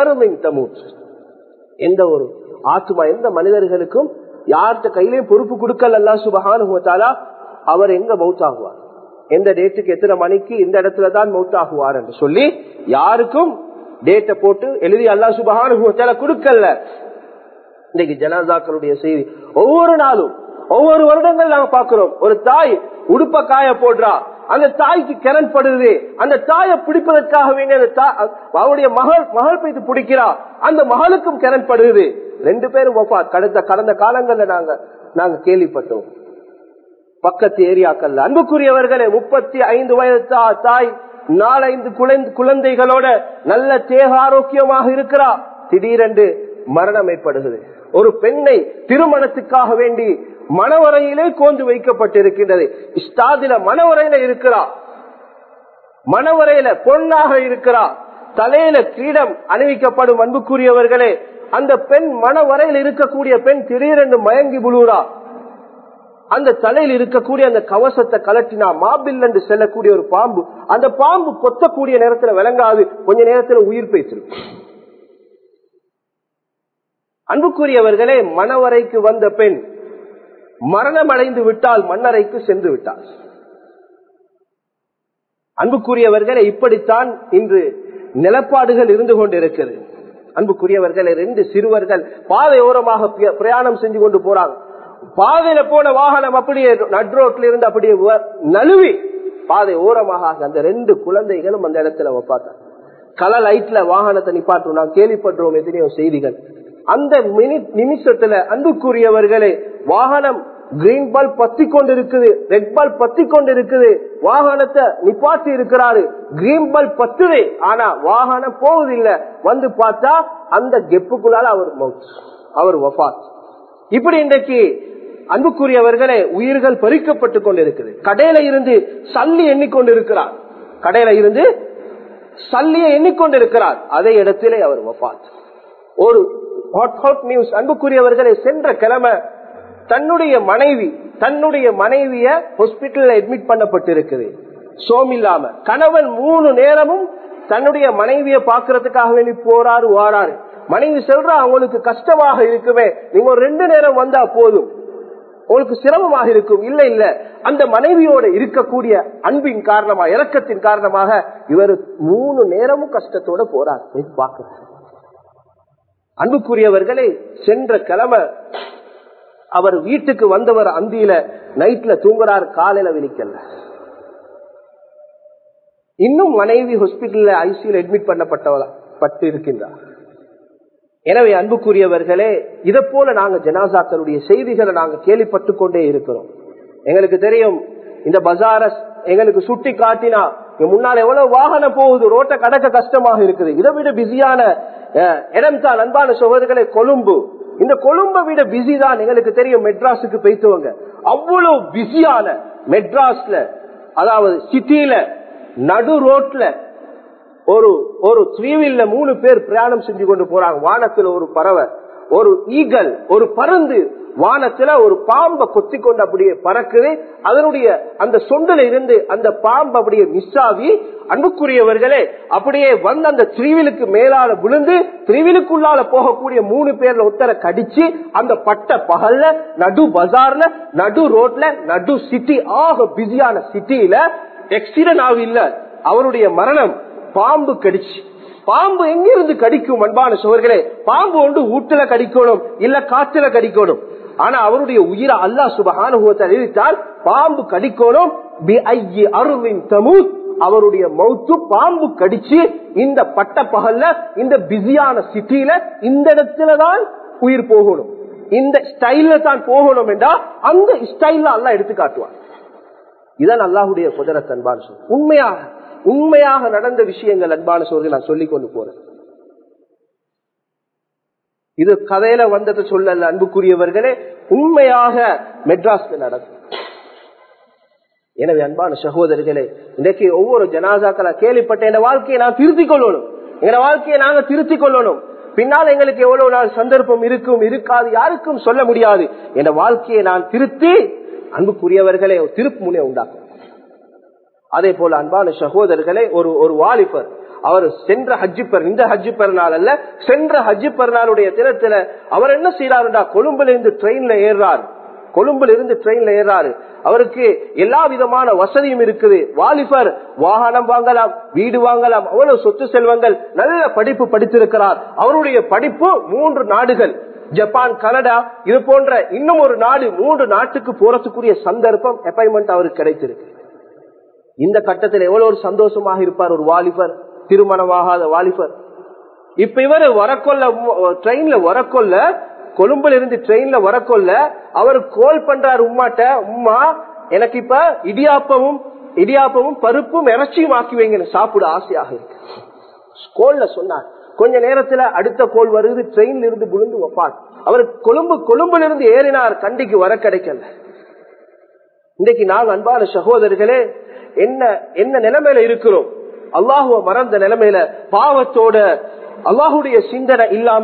A: எந்த ஒரு ஆத்மா எந்த மனிதர்களுக்கும் யார்கிட்ட கையிலையும் பொறுப்பு கொடுக்கல அல்லா சுபகானுவத்தாலா அவர் எங்க மவுத்தாகுவார் எந்த டேட்டுக்கு எத்தனை மணிக்கு இந்த இடத்துல தான் மவுத்தாகுவார் என்று சொல்லி யாருக்கும் டேட்டை போட்டு எழுதி அல்லா சுபகானுவத்தால கொடுக்கல இன்னைக்கு ஜனாதாக்களுடைய செய்தி ஒவ்வொரு நாளும் ஒவ்வொரு வருடங்கள் நாங்க பாக்குறோம் ஒரு தாய் உடுப்ப காய போடுறா அந்த தாய்க்கு கிரண் படுது அந்த தாயை பிடிப்பதற்காக வேண்டிய அந்த அவருடைய மகள் மகள் போய்த்து பிடிக்கிறா அந்த மகளுக்கும் கிரண் படுது ரெண்டு பேரும் கடந்த கடந்த காலங்கள்ல நாங்க நாங்க கேள்விப்பட்டோம் பக்கத்து ஏரியாக்கள்ல அன்புக்குரியவர்களே முப்பத்தி ஐந்து வயது தாய் நாலஞ்சு குழந்தைகளோட நல்ல தேக ஆரோக்கியமாக இருக்கிறா திடீரென்று மரணம் ஏற்படுகிறது ஒரு பெண்ணை திருமணத்துக்காக வேண்டி மணவரையிலே கோந்து வைக்கப்பட்டிருக்கின்றது இஸ்தாதில மணவரையில இருக்கிறா மணவரையில பொன்னாக இருக்கிறா தலையில கிரீடம் அணிவிக்கப்படும் அன்புக்குரியவர்களே அந்த பெண் மனவரையில் இருக்கக்கூடிய பெண் திடீரென்று மயங்கி விழுறா அந்த தலையில் இருக்கக்கூடிய அந்த கவசத்தை கலட்டினா மாபில் என்று செல்லக்கூடிய ஒரு பாம்பு அந்த பாம்பு கொத்தக்கூடிய நேரத்துல விளங்காது கொஞ்ச நேரத்துல உயிர் பேசிடும் அன்புக்குரியவர்களே மணவரைக்கு வந்த பெண் மரணம் அடைந்து விட்டால் மன்னரைக்கு சென்று விட்டாள் அன்புக்குரியவர்களே இப்படித்தான் இன்று நிலப்பாடுகள் இருந்து கொண்டிருக்கிறது அன்புக்குரியவர்களே ரெண்டு சிறுவர்கள் பாதை ஓரமாக பிரயாணம் செஞ்சு கொண்டு போறாங்க பாதையில போன வாகனம் அப்படியே நட்ரோட்ல இருந்து அப்படியே நழுவி பாதை ஓரமாக அந்த ரெண்டு குழந்தைகளும் அந்த இடத்துல பார்த்தாங்க கலர் லைட்ல வாகனத்தை நிப்பாட்டும் நான் கேள்விப்படுறோம் எத்தனையோ செய்திகள் அந்த நிமிஷத்துல அன்புக்குரியவர்களே வாகனம் கிரீன் பால் பத்தி கொண்டு இருக்குது ரெட் பால் பத்தி கொண்டு இருக்குது வாகனத்தை நிப்பாட்டி இருக்கிறாரு கிரீன் பால் பத்துவே ஆனா வாகனம் போவதில்லை வந்து பார்த்தா அந்த கெப்புக்குள்ளால அவர் அவர் வஃத் இப்படி இன்றைக்கு அன்புக்குரியவர்களே உயிர்கள் பறிக்கப்பட்டு கொண்டிருக்குது கடையில இருந்து சல்லி எண்ணிக்கொண்டிருக்கிறார் கடையில இருந்து சல்லியை எண்ணிக்கொண்டிருக்கிறார் அதே இடத்திலே அவர் வஃத் ஒரு ஹாட் ஹாட் நியூஸ் அன்புக்குரியவர்களை சென்ற கிழமை தன்னுடைய மனைவி தன்னுடைய மனைவிய ஹாஸ்பிட்டல்ல அட்மிட் பண்ணப்பட்டிருக்குது சோமில்லாம கணவன் மூணு நேரமும் தன்னுடைய மனைவிய பாக்குறதுக்காக வேண்டி போறாரு வாராரு மனைவி சொல்றா அவங்களுக்கு கஷ்டமாக இருக்குமே நீங்க ஒரு ரெண்டு நேரம் வந்தா போதும் உங்களுக்கு சிரமமாக இருக்கும் இல்ல இல்ல அந்த மனைவியோட இருக்கக்கூடிய அன்பின் காரணமா இறக்கத்தின் காரணமாக இவர் மூணு நேரமும் கஷ்டத்தோட போறார் பாக்குறாரு அன்புக்குரியவர்களே சென்ற கிழமை அவர் வீட்டுக்கு வந்தவர் அந்தியில நைட்ல தூங்குறார் காலையில விழிக்கல இன்னும் மனைவி ஹாஸ்பிட்டல்ல ஐசியூல அட்மிட் பண்ணப்பட்டவளா பட்டு இருக்கின்றார் எனவே அன்புக்குரியவர்களே இதை போல நாங்க ஜனாசாக்களுடைய செய்திகளை நாங்க கேள்விப்பட்டு கொண்டே இருக்கிறோம் எங்களுக்கு தெரியும் இந்த பஜார எங்களுக்கு சுட்டி காட்டினா முன்னால எவ்வளவு வாகனம் போகுது ரோட்டை கடக்க கஷ்டமாக இருக்குது இதை விட பிஸியான இடம் தான் அன்பான சோதர்களை கொழும்பு இந்த கொழும்பை விட பிஸி தான் எங்களுக்கு தெரியும் மெட்ராஸுக்கு போய்த்துவங்க அவ்வளவு பிஸியான மெட்ராஸ்ல அதாவது சிட்டியில நடு ரோட்ல ஒரு ஒரு த்ரீவில்ல மூணு பேர் பிரயாணம் செஞ்சு கொண்டு போறாங்க வானத்துல ஒரு பறவை ஒரு ஈகல் ஒரு பருந்து வானத்துல ஒரு பாம்பை கொத்தி கொண்டு அப்படியே பறக்குது அதனுடைய அந்த சொண்டுல இருந்து அந்த பாம்பு அப்படியே மிஸ் ஆகி அன்புக்குரியவர்களே அப்படியே வந்து அந்த திரிவிலுக்கு மேலால விழுந்து திரிவிலுக்குள்ளால போகக்கூடிய மூணு பேர்ல ஒருத்தரை கடிச்சு அந்த பட்ட பகல்ல நடு பஜார்ல நடு ரோட்ல நடு சிட்டி ஆக பிஸியான சிட்டியில எக்ஸிடென்ட் ஆகும் இல்ல அவருடைய மரணம் பாம்பு கடிச்சு பாம்பு எங்கிருந்து கடிக்கும் அன்பான சோர்களே பாம்பு ஒன்று ஊட்டுல கடிக்கணும் இல்ல காற்றுல கடிக்கணும் ஆனா அவருடைய உயிரை அல்லா சுபகானுபவத்தை அறிவித்தால் பாம்பு கடிக்கணும் அருவின் தமூத் அவருடைய மௌத்து பாம்பு கடிச்சு இந்த பட்ட பகல்ல இந்த பிஸியான சிட்டியில இந்த இடத்துலதான் உயிர் போகணும் இந்த ஸ்டைல்ல தான் போகணும் என்றா அந்த ஸ்டைல்ல அல்லா எடுத்து காட்டுவான் இதான் அல்லாஹுடைய குதிரத் அன்பான சொல் உண்மையாக உண்மையாக நடந்த விஷயங்கள் அன்பான சோர்கள் நான் சொல்லிக் கொண்டு போறேன் இது கதையில வந்ததை சொல்லல அன்புக்குரியவர்களே உண்மையாக மெட்ராஸ்ல நடக்கும் எனவே அன்பான சகோதரர்களே இன்றைக்கு ஒவ்வொரு ஜனாசாக்களை கேள்விப்பட்ட இந்த வாழ்க்கையை நான் திருத்திக் கொள்ளணும் எங்க வாழ்க்கையை நாங்க திருத்திக் கொள்ளணும் பின்னால் எங்களுக்கு எவ்வளவு நாள் சந்தர்ப்பம் இருக்கும் இருக்காது யாருக்கும் சொல்ல முடியாது என் வாழ்க்கையை நான் திருத்தி அன்புக்குரியவர்களே திருப்பு முனையை உண்டாக்கும் அதே போல அன்பான சகோதரர்களே ஒரு ஒரு வாலிபர் அவர் சென்ற ஹஜ்ஜி பெரு இந்த ஹஜ்ஜி பெருநாள் அல்ல சென்ற ஹஜ்ஜி பெருநாளுடைய தினத்துல அவர் என்ன செய்யறாருடா கொழும்புல இருந்து ட்ரெயின்ல ஏறாரு கொழும்புல இருந்து ட்ரெயின்ல ஏறாரு அவருக்கு எல்லா விதமான வசதியும் இருக்குது வாலிபர் வாகனம் வாங்கலாம் வீடு வாங்கலாம் அவ்வளவு சொத்து செல்வங்கள் நல்ல படிப்பு படித்திருக்கிறார் அவருடைய படிப்பு மூன்று நாடுகள் ஜப்பான் கனடா இது போன்ற இன்னும் ஒரு நாடு மூன்று நாட்டுக்கு போறதுக்குரிய சந்தர்ப்பம் அப்பாயின்மெண்ட் அவருக்கு கிடைத்திருக்கு இந்த கட்டத்தில் எவ்வளவு ஒரு சந்தோஷமாக இருப்பார் ஒரு வாலிபர் திருமணமாகாத வாலிபர் இப்ப இவர் வரக்கொள்ள ட்ரெயின்ல வரக்கொள்ள கொழும்புல இருந்து ட்ரெயின்ல வரக்கொள்ள அவர் கோல் பண்றாரு உமாட்ட உமா எனக்கு இப்ப இடியாப்பமும் இடியாப்பமும் பருப்பும் இறைச்சியும் ஆக்கி வைங்க சாப்பிட ஆசையாக இருக்கு கோல்ல சொன்னார் கொஞ்ச நேரத்துல அடுத்த கோல் வருது ட்ரெயின்ல இருந்து விழுந்து வைப்பார் அவர் கொழும்பு கொழும்புல இருந்து ஏறினார் கண்டிக்கு வர கிடைக்கல இன்றைக்கு நாங்க அன்பான சகோதரர்களே என்ன என்ன நிலைமையில இருக்கிறோம் அல்லாஹுவ மறந்த நிலைமையில பாவத்தோட அல்லாஹுடைய சிந்தனை இல்லாம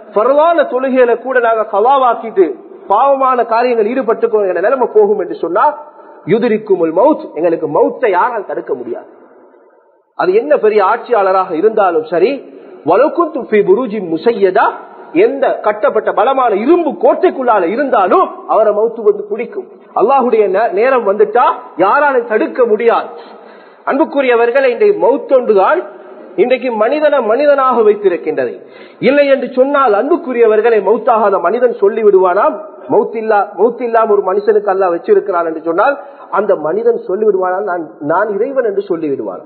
A: பரவான தொழுகையில கூட நாங்க கவாவாக்கிட்டு பாவமான காரியங்கள் ஈடுபட்டு நிலைமை போகும் என்று சொன்னா யுதிரிக்கும் மவுத் எங்களுக்கு மவுத்தை யாரால் தடுக்க முடியாது அது என்ன பெரிய ஆட்சியாளராக இருந்தாலும் சரி வலுக்கும் துப்பி குருஜி முசையதா எந்த கட்டப்பட்ட பலமான இரும்பு கோட்டைக்குள்ளால இருந்தாலும் அவரை மவுத்து வந்து பிடிக்கும் அல்லாஹுடைய நேரம் வந்துட்டா யாராலும் தடுக்க முடியாது அன்புக்குரியவர்களை இன்றைய மவுத்தொண்டுதான் இன்றைக்கு மனிதனை மனிதனாக வைத்திருக்கின்றது இல்லை என்று சொன்னால் அன்புக்குரியவர்களை மௌத்தாகாத மனிதன் சொல்லி விடுவானாம் மௌத்தில்லா மௌத்தில்லாம் ஒரு மனுஷனுக்கு அல்ல வச்சிருக்கிறான் என்று சொன்னால் அந்த மனிதன் சொல்லி விடுவானா நான் நான் இறைவன் என்று சொல்லி விடுவான்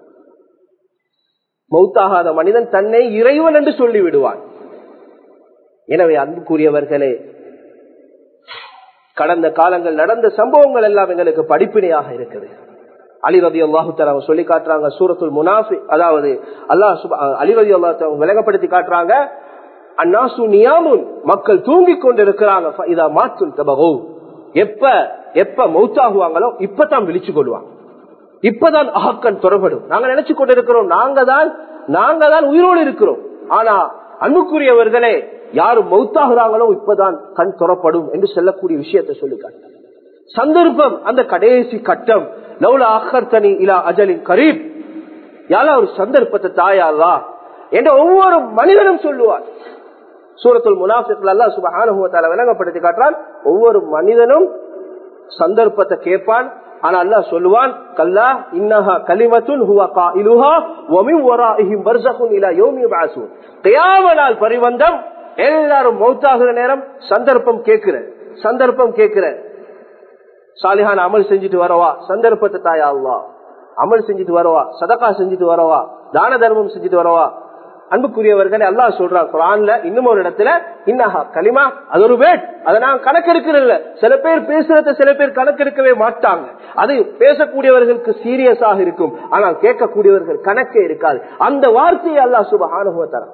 A: மௌத்தாகாத மனிதன் தன்னை இறைவன் என்று சொல்லி விடுவான் எனவே அன்புக்குரியவர்களே கடந்த காலங்கள் நடந்த சம்பவங்கள் எல்லாம் எங்களுக்கு படிப்பினையாக இருக்குது அலிரதி அல்லாஹு சொல்லி காட்டுறாங்க சூரத்துல் முனாஃபி அதாவது அல்லாஹ் அலிரதி அல்லா விளங்கப்படுத்தி காட்டுறாங்க அந்நாசு நியாமுன் மக்கள் தூங்கி கொண்டிருக்கிறாங்க இதா மாத்துல் தபகோ எப்ப எப்ப மௌத்தாகுவாங்களோ இப்பதான் விழிச்சு கொள்வாங்க இப்பதான் அகக்கன் தொடர்படும் நாங்க நினைச்சு கொண்டிருக்கிறோம் நாங்க தான் நாங்க தான் உயிரோடு இருக்கிறோம் ஆனா அன்புக்குரியவர்களே யாரும் மௌத்தாகிறாங்களோ இப்பதான் கண் தொடப்படும் என்று சொல்லக்கூடிய விஷயத்தை சொல்லி காட்டாங்க சந்தர்ப்பம் அந்த கடைசி கட்டம் லவுல அஹர்தனி இலா அஜலின் கரீப் யாரா ஒரு சந்தர்ப்பத்தை தாயாரா என்ற ஒவ்வொரு மனிதனும் சொல்லுவார் சூரத்துல் முனாஃபிக்ல அல்லா சுபஹானுவத்தால விளங்கப்படுத்தி காட்டுறான் ஒவ்வொரு மனிதனும் சந்தர்ப்பத்தை கேட்பான் ஆனா அல்லாஹ் சொல்லுவான் கல்லா இன்னஹா கலிமத்துன் ஹுவா காயிலுஹா வமின் வராஇஹிம் பர்ஸகுன் இலா யௌமி யப்அஸூன் கியாம நாள் பரிவந்தம் எல்லாரும் மௌத்தாகிற நேரம் சந்தர்ப்பம் கேட்கிற சந்தர்ப்பம் கேட்கிற சாலிஹான் அமல் செஞ்சுட்டு வரவா சந்தர்ப்பத்தை தாயா அல்லா அமல் செஞ்சுட்டு வரவா சதக்கா செஞ்சுட்டு வரவா தான தர்மம் செஞ்சுட்டு வரவா அன்புக்குரியவர்களை அல்லாஹ் சொல்றான் குரான்ல இன்னும் ஒரு இடத்துல இன்னஹா களிமா அது ஒரு வேட் அதை நான் கணக்கெடுக்கிறது சில பேர் பேசுறத சில பேர் கணக்கெடுக்கவே மாட்டாங்க அது பேசக்கூடியவர்களுக்கு சீரியஸாக இருக்கும் ஆனால் கேட்கக்கூடியவர்கள் கணக்கே இருக்காது அந்த வார்த்தையை அல்லாஹ் சுப அனுபவத்தரம்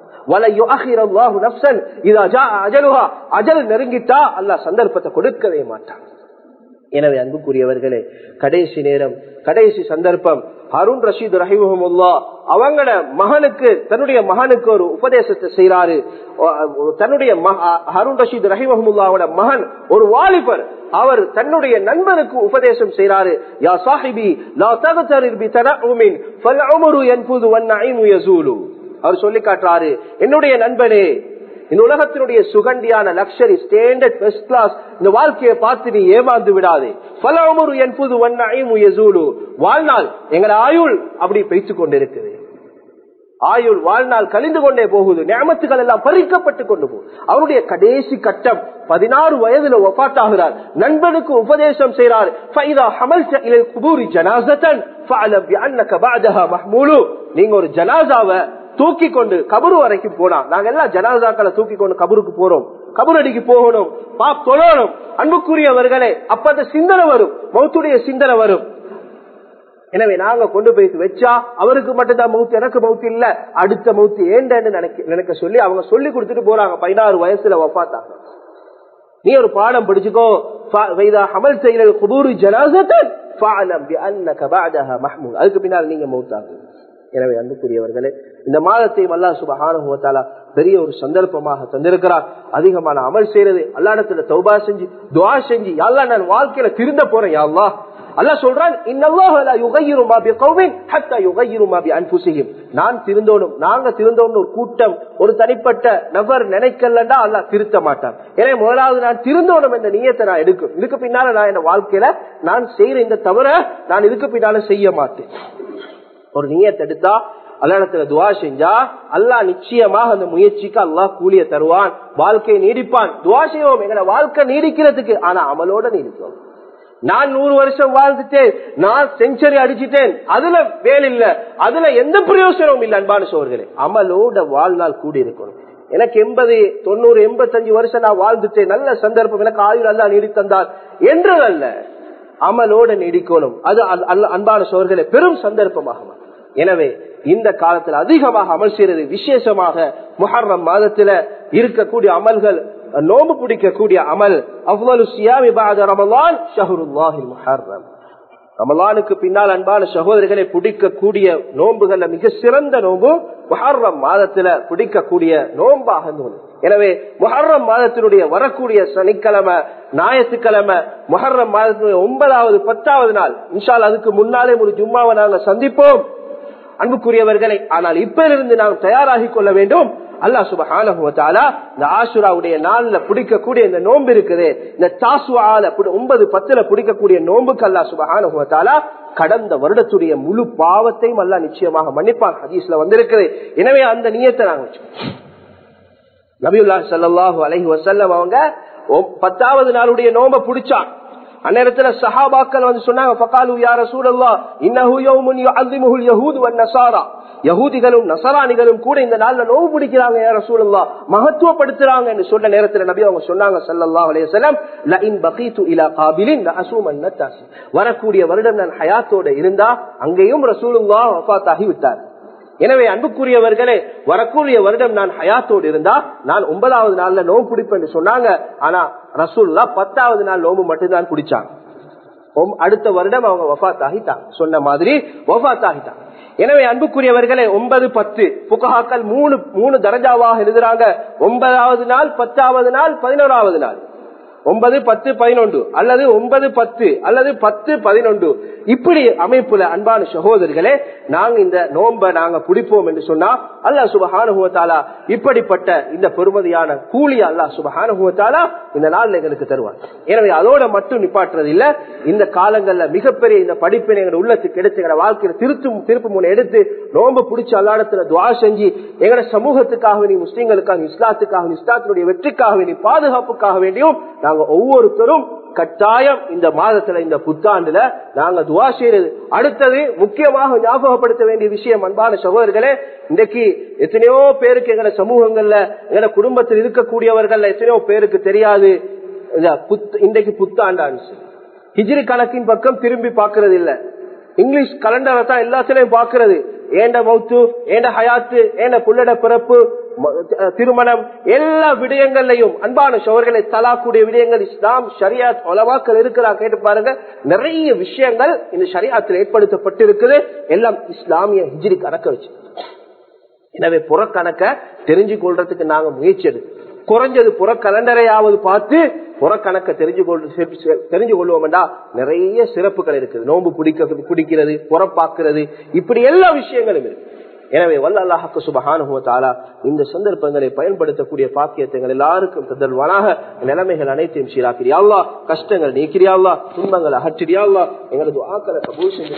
A: அஜல் நெருங்கிட்டா அல்லாஹ் சந்தர்ப்பத்தை கொடுக்கவே மாட்டான் எனவே அன்புக்குரியவர்களே கடைசி நேரம் கடைசி சந்தர்ப்பம் ஹருண் ரஷீத் ரஹிமுல்லா அவங்கள மகனுக்கு தன்னுடைய மகனுக்கு ஒரு உபதேசத்தை செய்யறாரு தன்னுடைய ஹருண் ரஷீத் ரஹிமஹமுல்லாவோட மகன் ஒரு வாலிபர் அவர் தன்னுடைய நண்பனுக்கு உபதேசம் செய்யறாரு யா சாஹிபி லா தகதரிர் பி தனஉமின் ஃபல்உமரு யன்புது வன்னஈமு யஸூலு அவர் சொல்லி காட்டுறாரு என்னுடைய நண்பனே இந்த உலகத்தினுடைய சுகண்டியான லக்ஷரி ஸ்டாண்டர்ட் பெஸ்ட் கிளாஸ் இந்த வாழ்க்கையை பார்த்து நீ ஏமாந்து விடாதே பல உமரு என்பது வண்ணூலு வாழ்நாள் எங்களை ஆயுள் அப்படி பேசிக் கொண்டிருக்குது ஆயுள் வாழ்நாள் கழிந்து கொண்டே போகுது நியமத்துகள் எல்லாம் பறிக்கப்பட்டு கொண்டு போகுது அவருடைய கடைசி கட்டம் பதினாறு வயதுல ஒப்பாட்டாகிறார் நண்பனுக்கு உபதேசம் செய்கிறார் நீங்க ஒரு ஜனாசாவை தூக்கி கொண்டு கபரு வரைக்கும் போனா நாங்க எல்லாம் ஜனாசாக்களை தூக்கி கொண்டு கபருக்கு போறோம் கபரடிக்கு போகணும் பாப் தொழணும் அன்புக்குரியவர்களே அப்ப அந்த சிந்தனை வரும் மௌத்துடைய சிந்தனை வரும் எனவே நாங்க கொண்டு போய் வச்சா அவருக்கு மட்டும்தான் மவுத்து எனக்கு மவுத்து இல்ல அடுத்த மவுத்து ஏண்டன்னு நினைக்க நினைக்க சொல்லி அவங்க சொல்லி கொடுத்துட்டு போறாங்க பதினாறு வயசுல வப்பாத்தாங்க நீ ஒரு பாடம் படிச்சுக்கோ அமல் செய்யறது குபூரு ஜனாசத்தன் அதுக்கு பின்னால் நீங்க மவுத்தாங்க எனவே அன்புக்குரியவர்களே இந்த மாதத்தையும் அல்லா சுபஹானுவத்தாலா பெரிய ஒரு சந்தர்ப்பமாக தந்திருக்கிறார் அதிகமான அமல் செய்யறது அல்லாடத்துல தௌபா செஞ்சு துவா செஞ்சு அல்லா நான் வாழ்க்கையில திருந்த போறேன் யாழ்லா அல்லா சொல்றான் நான் திருந்தோனும் நாங்க திருந்தோம்னு ஒரு கூட்டம் ஒரு தனிப்பட்ட நபர் நினைக்கலண்டா அல்லா திருத்த மாட்டான் எனவே முதலாவது நான் திருந்தோணும் என்ற நீயத்தை நான் எடுக்கும் இதுக்கு பின்னால நான் என் வாழ்க்கையில நான் செய்யற இந்த தவிர நான் இதுக்கு பின்னால செய்ய மாட்டேன் ஒரு நீயத்தை எடுத்தா அல்லாடத்துல துவா செஞ்சா அல்லாஹ் நிச்சயமாக அந்த முயற்சிக்கு அல்லாஹ் கூலிய தருவான் வாழ்க்கையை நீடிப்பான் துவா செய்வோம் எங்களை வாழ்க்கை நீடிக்கிறதுக்கு ஆனா அமலோட நீடிக்கும் நான் நூறு வருஷம் வாழ்ந்துட்டேன் நான் செஞ்சுரி அடிச்சுட்டேன் அதுல வேலை இல்ல அதுல எந்த பிரயோசனமும் இல்ல அன்பான சோர்களே அமலோட வாழ்நாள் கூடி இருக்கணும் எனக்கு எண்பது தொண்ணூறு எண்பத்தஞ்சு வருஷம் நான் வாழ்ந்துட்டேன் நல்ல சந்தர்ப்பம் எனக்கு ஆயுள் அல்லா நீடித்தந்தார் என்றதல்ல அமலோட நீடிக்கணும் அது அன்பான சோர்களே பெரும் சந்தர்ப்பமாக எனவே இந்த காலத்தில் அதிகமாக அமல் செய்யறது விசேஷமாக முஹர்ரம் மாதத்துல இருக்கக்கூடிய அமல்கள் நோம்பு பிடிக்கக்கூடிய அமல் அவ்வளவு சியாமி பாத ரமலான் ஷஹருல்லாஹில் முஹர்ரம் ரமலானுக்கு பின்னால் அன்பான சகோதரிகளை பிடிக்கக்கூடிய நோன்புகள்ல மிக சிறந்த நோன்பு முஹர்ரம் மாதத்துல பிடிக்கக்கூடிய நோன்பாக எனவே முஹர்ரம் மாதத்தினுடைய வரக்கூடிய சனிக்கிழமை ஞாயிற்றுக்கிழமை முஹர்ரம் மாதத்தினுடைய ஒன்பதாவது பத்தாவது நாள் இன்ஷால் அதுக்கு முன்னாலே ஒரு ஜும்மாவை நாங்கள் சந்திப்போம் அன்புக்குரியவர்களை ஆனால் இப்பிலிருந்து நாம் தயாராகி கொள்ள வேண்டும் அல்லா சுபஹானா இந்த ஆசுராவுடைய நாள்ல பிடிக்கக்கூடிய இந்த நோன்பு இருக்குது இந்த தாசுவால ஒன்பது பத்துல பிடிக்கக்கூடிய நோன்புக்கு அல்லா சுபஹானா கடந்த வருடத்துடைய முழு பாவத்தையும் அல்லா நிச்சயமாக மன்னிப்பான் ஹதீஸ்ல வந்திருக்குது எனவே அந்த நியத்தை நாங்க நபியுல்லா சல்லாஹூ அலஹி வசல்லம் அவங்க பத்தாவது நாளுடைய நோம்ப பிடிச்சான் அந்நேரத்துல சஹாபாக்கள் வந்து சொன்னாங்க பகாலு யார சூழல்லா இன்னஹு யௌமுன் யுஅல்லிமுஹுல் யஹூது வன் நஸாரா யகூதிகளும் நசராணிகளும் கூட இந்த நாள்ல நோவு பிடிக்கிறாங்க யார சூழல்லா மகத்துவப்படுத்துறாங்க என்று சொன்ன நேரத்துல நபி அவங்க சொன்னாங்க ஸல்லல்லாஹு அலைஹி வஸல்லம் ல இன் பகீது இலா காபிலின் ல அஸூமன் நத்தாஸ் வரக்கூடிய வருடம் நான் ஹயாத்தோட இருந்தா அங்கேயும் ரசூலுல்லாஹ் வஃபாத் ஆகி விட்டார் எனவே அன்புக்குரியவர்களே வரக்கூடிய வருடம் நான் ஹயாத்தோடு இருந்தா நான் ஒன்பதாவது நாள்ல நோம்பு பிடிப்பேன் சொன்னாங்க ஆனா ரசூல்லா பத்தாவது நாள் நோம்பு மட்டும்தான் பிடிச்சாங்க அடுத்த வருடம் அவங்க வஃத் ஆகிட்டாங்க சொன்ன மாதிரி வஃத் ஆகிட்டாங்க எனவே அன்புக்குரியவர்களே ஒன்பது பத்து புகாக்கள் மூணு மூணு தரஜாவாக எழுதுறாங்க ஒன்பதாவது நாள் பத்தாவது நாள் பதினோராவது நாள் ஒன்பது பத்து பதினொன்று அல்லது ஒன்பது பத்து அல்லது பத்து பதினொன்று இப்படி அமைப்புல அன்பான சகோதரர்களே நாங்க இந்த நோம்ப நாங்க பிடிப்போம் என்று சொன்னா அல்லா சுபஹானுவத்தாலா இப்படிப்பட்ட இந்த பெருமதியான கூலி அல்லா சுபஹானுவத்தாலா இந்த நாள் எங்களுக்கு தருவார் எனவே அதோட மட்டும் நிப்பாட்டுறது இல்ல இந்த காலங்கள்ல மிகப்பெரிய இந்த படிப்பினை எங்க உள்ளத்துக்கு எடுத்து எங்க வாழ்க்கையில திருத்தும் திருப்பு முனை எடுத்து நோம்ப பிடிச்ச அல்லாடத்துல துவா செஞ்சு எங்கட சமூகத்துக்காக வேண்டி முஸ்லீம்களுக்காக இஸ்லாத்துக்காக இஸ்லாத்தினுடைய வெற்றிக்காக வேண்டி பாதுகாப்புக்காக வேண்டியும் நாங்க ஒவ்வொருத்தரும் கட்டாயம் இந்த மாதத்துல இந்த புத்தாண்டுல நாங்க துவா செய்யறது அடுத்தது முக்கியமாக ஞாபகப்படுத்த வேண்டிய விஷயம் அன்பான சகோதரர்களே இன்றைக்கு எத்தனையோ பேருக்கு எங்கட சமூகங்கள்ல எங்கட குடும்பத்தில் இருக்கக்கூடியவர்கள் எத்தனையோ பேருக்கு தெரியாது இன்றைக்கு புத்தாண்டான்னு ஹிஜ்ரி கணக்கின் பக்கம் திரும்பி பாக்குறது இல்ல இங்கிலீஷ் கலண்டரை தான் எல்லாத்திலையும் பாக்குறது ஏண்ட மௌத்து ஏண்ட ஹயாத்து ஏண்ட புள்ளட பிறப்பு திருமணம் எல்லா விடயங்கள்லையும் அன்பான சோர்களை தலாக்கூடிய விடயங்கள் இஸ்லாம் ஷரியாத் உலமாக்கள் இருக்கிறா கேட்டு பாருங்க நிறைய விஷயங்கள் இந்த ஷரியாத்தில் ஏற்படுத்தப்பட்டிருக்குது எல்லாம் இஸ்லாமிய ஹிஜ்ரி கணக்க வச்சு எனவே புறக்கணக்க தெரிஞ்சு கொள்றதுக்கு நாங்க முயற்சி எடுத்து குறைஞ்சது புற கலண்டரையாவது பார்த்து புறக்கணக்க தெரிஞ்சு கொள் தெரிஞ்சு கொள்வோம்டா நிறைய சிறப்புகள் இருக்குது நோன்பு பிடிக்க பிடிக்கிறது புறப்பாக்குறது இப்படி எல்லா விஷயங்களும் இருக்கு எனவே வல்ல அல்லாஹாக்கு சுபஹானுவத்தாலா இந்த சந்தர்ப்பங்களை பயன்படுத்தக்கூடிய பாக்கியத்தைகள் எல்லாருக்கும் தந்தல்வானாக நிலைமைகள் அனைத்தையும் சீராக்கிறியா கஷ்டங்கள் நீக்கிறியா துன்பங்கள் அகற்றியா எங்களது ஆக்களை கபூல் செஞ்சு